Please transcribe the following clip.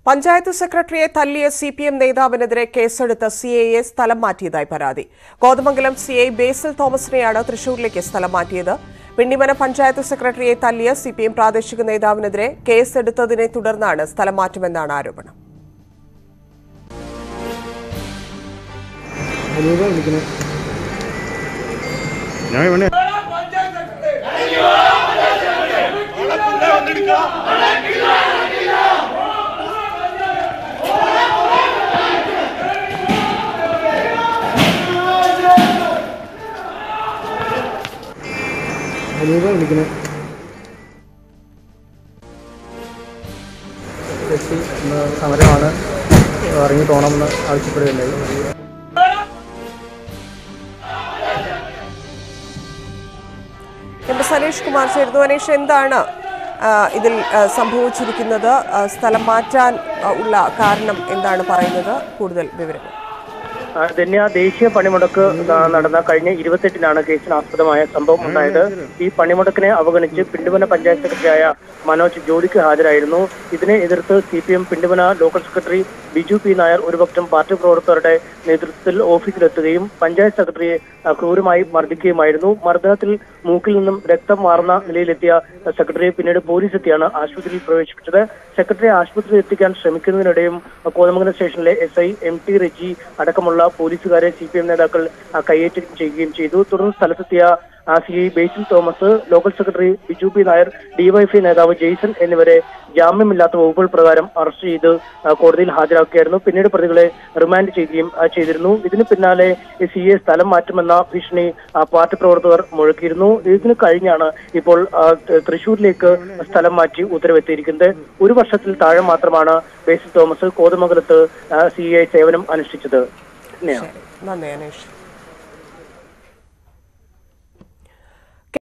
പഞ്ചായത്ത് സെക്രട്ടറിയെ തല്ലിയ C P M നേതാവിനെതിരെ കേസെടുത്ത സി എയെ സ്ഥലം മാറ്റിയതായി പരാതി കോതമംഗലം സി ഐ ബേസിൽ തോമസിനെയാണ് തൃശൂരിലേക്ക് സ്ഥലം മാറ്റിയത് പിണ്ടിമന പഞ്ചായത്ത് സെക്രട്ടറിയെ തല്ലിയ സി പി എം പ്രാദേശിക നേതാവിനെതിരെ കേസെടുത്തതിനെ തുടർന്നാണ് സ്ഥലം മാറ്റുമെന്നാണ് ആരോപണം അനൂപ വിളിക്കണേ ഞാൻ വേണേ അനൂപ വിളിക്കണേ എത്തി ഇന്ന് സമരമാണ് ഇറങ്ങി പോകണമെന്ന് ആവശ്യപ്പെടുകയുണ്ടായി എം പി സനീഷ് കുമാർ ചേരുന്നു അനീഷ് എന്താണ് ആ, ഇതിൽ ആ, സംഭവിച്ചിരിക്കുന്നത് ആ, സ്ഥലം മാറ്റാൻ ആ, ഉള്ള കാരണം എന്താണ് പറയുന്നത് കൂടുതൽ വിവരങ്ങൾ ആ, ധന്യ ദേശീയ പണിമുടക്ക് ആ, നടന്ന കഴിഞ്ഞ ഇരുപത്തെട്ടിനാണ് കേസിന് ആസ്പദമായ സംഭവം ഉണ്ടായത് ഈ പണിമുടക്കിനെ അവഗണിച്ച് പിണ്ടുവന പഞ്ചായത്ത് സെക്രട്ടറിയായ മനോജ് ജോലിക്ക് ഹാജരായിരുന്നു ഇതിനെ എതിർത്ത് സി പി എം പിണ്ടുവന local secretary Biju P Nair ഒരുപക്ഷം പാർട്ടി പ്രവർത്തകരുടെ നേതൃത്വത്തിൽ ഓഫീസിലെത്തുകയും പഞ്ചായത്ത് സെക്രട്ടറിയെ ആ, ക്രൂരമായി മർദ്ദിക്കുകയുമായിരുന്നു മർദ്ദനത്തിൽ മൂക്കിൽ നിന്നും രക്തം മാറുന്ന നിലയിലെത്തിയ സെക്രട്ടറിയെ പിന്നീട് പോലീസ് എത്തിയാണ് ആശുപത്രിയിൽ പ്രവേശിപ്പിച്ചത് സെക്രട്ടറിയെ ആശുപത്രിയിൽ എത്തിക്കാൻ ശ്രമിക്കുന്നതിനിടെയും ആ, കോതമംഗലം സ്റ്റേഷനിലെ S I M T Reji അടക്കമുള്ള പോലീസുകാരെ സി പി എം നേതാക്കൾ ആ, കയ്യേറ്റം ചെയ്യുകയും ചെയ്തു തുടർന്ന് സ്ഥലത്തെത്തിയ ആ, C I Basil Thomas local secretary Biju P Nair DYFI നേതാവ് ജെയ്സൺ എന്നിവരെ ജാമ്യമില്ലാത്ത വകുപ്പുകൾ പ്രകാരം അറസ്റ്റ് ചെയ്ത് ആ, കോടതിയിൽ ഹാജരാക്കുകയായിരുന്നു പിന്നീട് പ്രതികളെ റിമാൻഡ് ചെയ്യുകയും ആ, ചെയ്തിരുന്നു ഇതിന് പിന്നാലെ സി എ സ്ഥലം മാറ്റുമെന്ന ഭീഷണി ആ, പാർട്ടി പ്രവർത്തകർ മുഴക്കിയിരുന്നു ഇതിന് കഴിഞ്ഞാണ് ഇപ്പോൾ ആ, ത- തൃശൂരിലേക്ക് സ്ഥലം മാറ്റി ഉത്തരവെത്തിയിരിക്കുന്നത് ഒരു വർഷത്തിൽ താഴെ മാത്രമാണ് ബേസിൽ തോമസ് കോതമംഗലത്ത് സി ഐ സേവനം അനുഷ്ഠിച്ചത് തന്നെയാണ് നന്ദി അനീഷ്